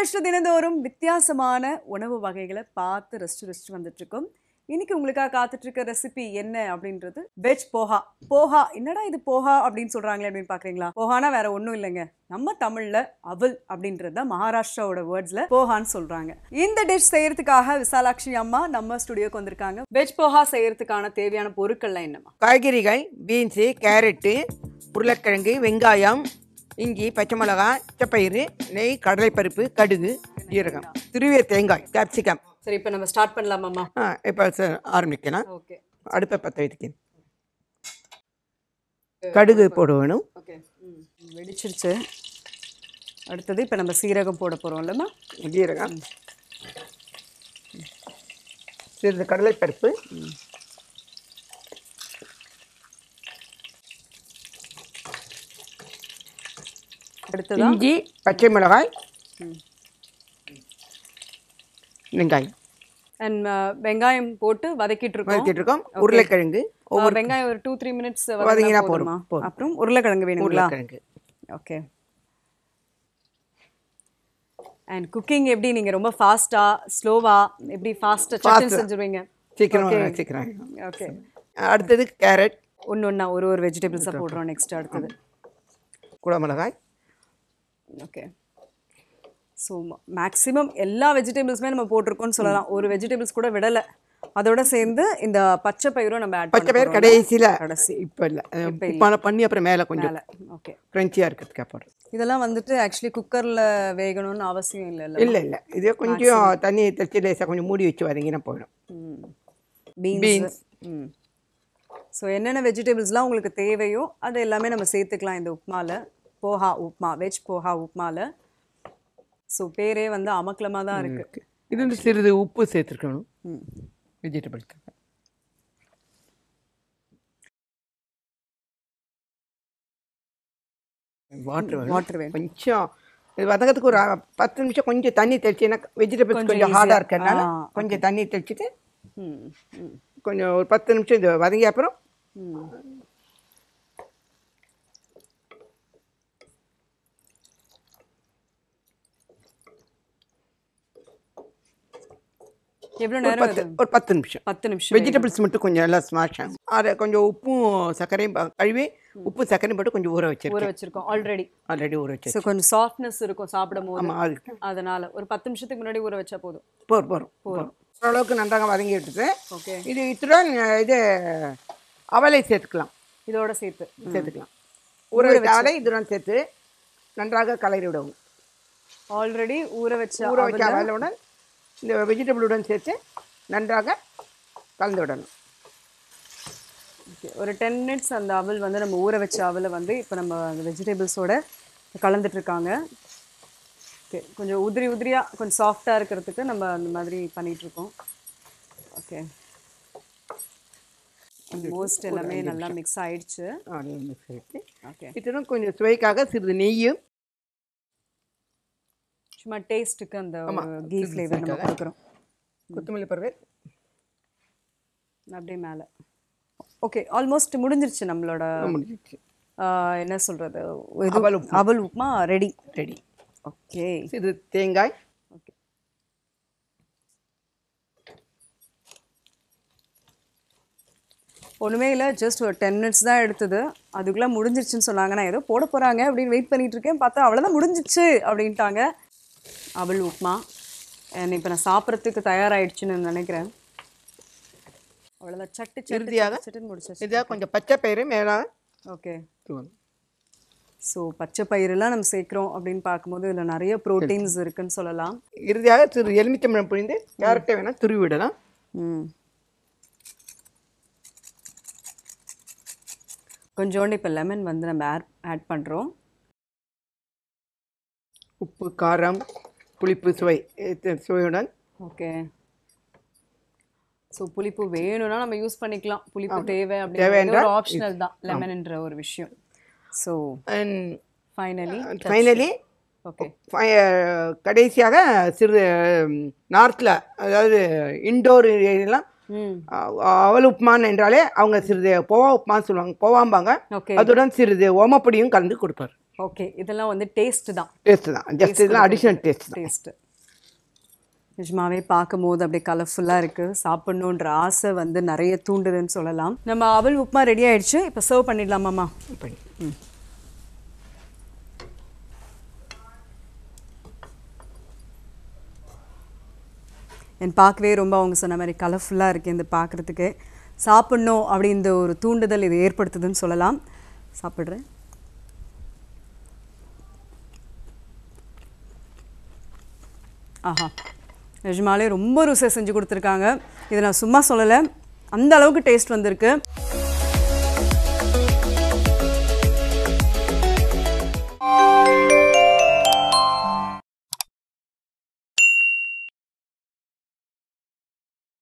மகாராஷ்டிரா தினந்தோறும் வித்தியாசமான உணவு வகைகளை பார்த்து ரசிச்சு ரசிச்சு வந்துட்டு இருக்கோம் இன்னைக்கு உங்களுக்காக காத்துட்டு இருக்க ரெசிபி என்ன அப்படின்றது வெஜ் போஹா போஹா என்னடா இது போஹா அப்படின்னு சொல்றாங்களே அப்படின்னு பாக்குறீங்களா போஹானா வேற ஒண்ணும் இல்லைங்க நம்ம தமிழ்ல அவல் அப்படின்றது தான் மகாராஷ்டிராவோட வேர்ட்ஸ்ல போஹான்னு சொல்றாங்க இந்த டிஷ் செய்யறதுக்காக விசாலாட்சி அம்மா நம்ம ஸ்டுடியோக்கு வந்திருக்காங்க வெஜ் போஹா செய்யறதுக்கான தேவையான பொருட்கள்லாம் என்னம்மா காய்கறிகள் பீன்ஸு கேரட்டு உருளைக்கிழங்கு வெங்காயம் இஞ்சி பச்சை மிளகாய் பச்சைப்பயிறு நெய் கடலைப்பருப்பு கடுகு ஜீரகம் துருவிய தேங்காய் கேப்சிகம் சரி இப்போ நம்ம ஸ்டார்ட் பண்ணலாமாம்மா ஆ இப்போ ச- ஆரம்பிக்கலாம் ஓகே அடுப்பை பற்ற வைக்கிறேன் கடுகு போட வேணும் ஓகே வெடிச்சிருச்சு அடுத்தது இப்போ நம்ம சீரகம் போட போகிறோம் இல்லைம்மா ஜீரகம் சிறிது கடலைப்பருப்பு அடுத்ததா இஞ்சி பச்சை மிளகாய் வெங்காயம் அண்ட் வெங்காயம் போட்டு வதக்கிட்டு இருக்கோம் வதக்கிட்டு இருக்கோம் உருளைக்கிழங்கு ஆ, வெங்காயம் ஒரு டூ த்ரீ மினிட்ஸ் வதங்கினா போதுமா போதும், போதும். அப்புறம் உருளைக்கிழங்கு வேணுங்களா உருளைக்கிழங்கு ஓகே அண்ட் குக்கிங் எப்படி நீங்க ரொம்ப ஃபாஸ்டா ஸ்லோவா எப்படி ஃபாஸ்டா சட்டன் செஞ்சுருவீங்க சீக்கிரம் சீக்கிரம் ஓகே அடுத்தது கேரட் ஒன்று ஒன்றா ஒரு ஒரு வெஜிடபிள்ஸாக போடுறோம் நெக்ஸ்ட் அடுத்தது குடமிளகாய் ஓகே ஸோ மேக்ஸிமம் எல்லா வெஜிடபிள்ஸுமே நம்ம போட்டிருக்கோம்னு சொல்லலாம் ஒரு வெஜிடபிள்ஸ் கூட விடலை அதோட சேர்ந்து இந்த பச்சை பயிரும் நம்ம ஆட் பச்சை பயிர் கடைசியில் கடைசி இப்போ இல்லை உப்பான பண்ணி அப்புறம் மேலே கொஞ்சம் ஓகே க்ரன்ச்சியாக இருக்கிறதுக்காக போடுறது இதெல்லாம் வந்துட்டு ஆக்சுவலி குக்கரில் வேகணும்னு அவசியம் இல்லை இல்லை இல்லை இல்லை இதே கொஞ்சம் தண்ணி தெளிச்சு லேசாக கொஞ்சம் மூடி வச்சு வதங்கினா போயிடும் பீன்ஸ் ம் ஸோ என்னென்ன வெஜிடபிள்ஸ்லாம் உங்களுக்கு தேவையோ அது எல்லாமே நம்ம சேர்த்துக்கலாம் இந்த உப்மாவில் போஹா உப்மா வெஜ் போஹா உப்மாவில் ஸோ பேரே வந்து அமக்கலமாக தான் இருக்குது இது வந்து சிறிது உப்பு சேர்த்துருக்கணும் ம் வெஜிடபிள்ஸ்க்காக வாட்டர் வேணும் வாட்டர் வேணும் கொஞ்சம் இது வதங்கிறதுக்கு ஒரு அ- பத்து நிமிஷம் கொஞ்சம் தண்ணி தெளிச்சுன்னா வெஜிடபிள்ஸ் கொஞ்சம் ஹார்டாக இருக்கிறதுனால ஆ, கொஞ்சம் தண்ணி தெளிச்சுட்டு ம் ம் கொஞ்சம் ஒரு பத்து நிமிஷம் இது வதங்கிய அப்புறம் ம் எவ்வளோ நேரம் பத்து ஒரு பத்து நிமிஷம் பத்து நிமிஷம் வெஜிடபிள்ஸ் மட்டும் கொஞ்சம் எல்லாம் ஸ்மாஷ் ஆகும் அதை கொஞ்சம் உப்பும் சர்க்கரையும் ப- கழுவி உப்பு சர்க்கரையும் போட்டு கொஞ்சம் ஊற ஊற வச்சிருக்கேன் வச்சிருக்கோம் ஆல்ரெடி ஆல்ரெடி ஊற வச்சு ஸோ கொஞ்சம் சாஃப்ட்னஸ் இருக்கும் சாப்பிடும் போது ஆமாம் அதுக்கு அதனால ஒரு பத்து நிமிஷத்துக்கு முன்னாடி ஊற வச்சா போதும் போர் போகிறோம் போகிறோம் ஓரளவுக்கு நன்றாக வதங்கி விட்டுட்டு ஓகே இது இத்துடன் அஹ், இது அவலை சேர்த்துக்கலாம் இதோட சேர்த்து சேர்த்துக்கலாம் ஊற வச்ச அவலை இதுடன் சேர்த்து நன்றாக கலரி விடவும் ஆல்ரெடி ஊற வச்ச ஊற வச்ச அவலுடன் இந்த வெஜிடபிளுடன் சேர்த்து நன்றாக கலந்து விடணும் Okay, ஒரு டென் மினிட்ஸ் அந்த அவல் வந்து நம்ம ஊற வச்ச அவலை வந்து இப்போ நம்ம அந்த வெஜிடபிள்ஸோட கலந்துட்டு இருக்காங்க ஓகே கொஞ்சம் உதிரி உதிரியாக கொஞ்சம் சாஃப்டாக இருக்கிறதுக்கு நம்ம அந்த மாதிரி பண்ணிட்டு இருக்கோம் ஓகே மோஸ்ட் எல்லாமே நல்லா மிக்ஸ் ஆயிடுச்சு அப்படின்னு சேர்த்து ஓகே இத்துடன் கொஞ்சம் சுவைக்காக சிறிது நெய்யும் சும்மா டேஸ்ட்டுக்கு அந்த கீ ஃப்ளேவர் நம்ம கொடுக்குறோம் கொத்தமல்லி பருவே அப்படியே மேலே ஓகே ஆல்மோஸ்ட் முடிஞ்சிருச்சு நம்மளோட முடிஞ்சிச்சு ஆஹ், என்ன சொல்கிறது அவல் அவல் உப்புமா ரெடி ரெடி ஓகே சிறிது தேங்காய் ஓகே ஒன்றுமே இல்லை ஜஸ்ட் ஒரு டென் மினிட்ஸ் தான் எடுத்தது அதுக்குள்ளே முடிஞ்சிருச்சுன்னு சொன்னாங்க நான் ஏதோ போட போகிறாங்க அப்படின்னு வெயிட் பண்ணிட்டு இருக்கேன் பார்த்தா அவ்வளோதான் முடிஞ்சிச்சு அப்படின்ட்டாங்க அவள் உப்புமா இப்போ நான் சாப்பிட்றதுக்கு தயாராகிடுச்சுன்னு நினைக்கிறேன் அவ்வளோதான் சட்டு சட்டு இறுதியாக சட்டுன்னு முடிச்சிச்சு இதாக கொஞ்சம் பச்சை பயிறு மேலே ஓகே தூவணும் ஸோ பச்சை பயிரெல்லாம் நம்ம சேர்க்குறோம் அப்படின்னு பார்க்கும்போது இதில் நிறைய ப்ரோட்டீன்ஸ் இருக்குன்னு சொல்லலாம் இறுதியாக சிறு எலுமிச்சம்பழம் புழிந்து கேரட்டை வேணால் துருவி விடலாம் ம் கொஞ்சோண்டு இப்போ லெமன் வந்து நம்ம ஆட் ஆட் பண்ணுறோம் உப்பு காரம் புளிப்பு சுவை இது சுவையுடன் ஓகே ஸோ புளிப்பு வேணும்னா நம்ம யூஸ் பண்ணிக்கலாம் புளிப்பு தேவை அப்படின்னு ஒரு என்றால் ஆப்ஷனல் தான் லெமன்ன்ற ஒரு விஷயம் so and finally finally okay கடைசியாக சிறு நார்த்தில் அதாவது இண்டோர் ஏரியாலாம் ம் அவல் உப்புமான் என்றாலே அவங்க சிறிது போவா உப்புமான்னு சொல்லுவாங்க போவாம்பாங்க ஓகே அதுடன் சிறிது ஓமப்பொடியும் கலந்து கொடுப்பார் ஓகே இதெல்லாம் வந்து டேஸ்ட் தான் டேஸ்ட் தான் ஜஸ்ட் இதெல்லாம் அடிஷனல் டேஸ்ட் தான் டேஸ்ட் நிஜமாவே பார்க்கும் போது அப்படியே கலர்ஃபுல்லாக இருக்குது சாப்பிடணுன்ற ஆசை வந்து நிறைய தூண்டுதுன்னு சொல்லலாம் நம்ம அவல் உப்புமா ரெடி ஆயிடுச்சு இப்போ சர்வ் பண்ணிடலாமாம்மா பண்ணி என் பார்க்கவே ரொம்ப அவங்க சொன்ன மாதிரி கலர்ஃபுல்லாக இருக்குது இந்த பார்க்குறதுக்கு சாப்பிட்ணும் அப்படின்ற ஒரு தூண்டுதல் இது ஏற்படுத்துதுன்னு சொல்லலாம் சாப்பிட்றேன் ஆஹா நிஜமாலே ரொம்ப ருசியாக செஞ்சு கொடுத்துருக்காங்க இதை நான் சும்மா சொல்லலை அந்த அளவுக்கு டேஸ்ட் வந்திருக்கு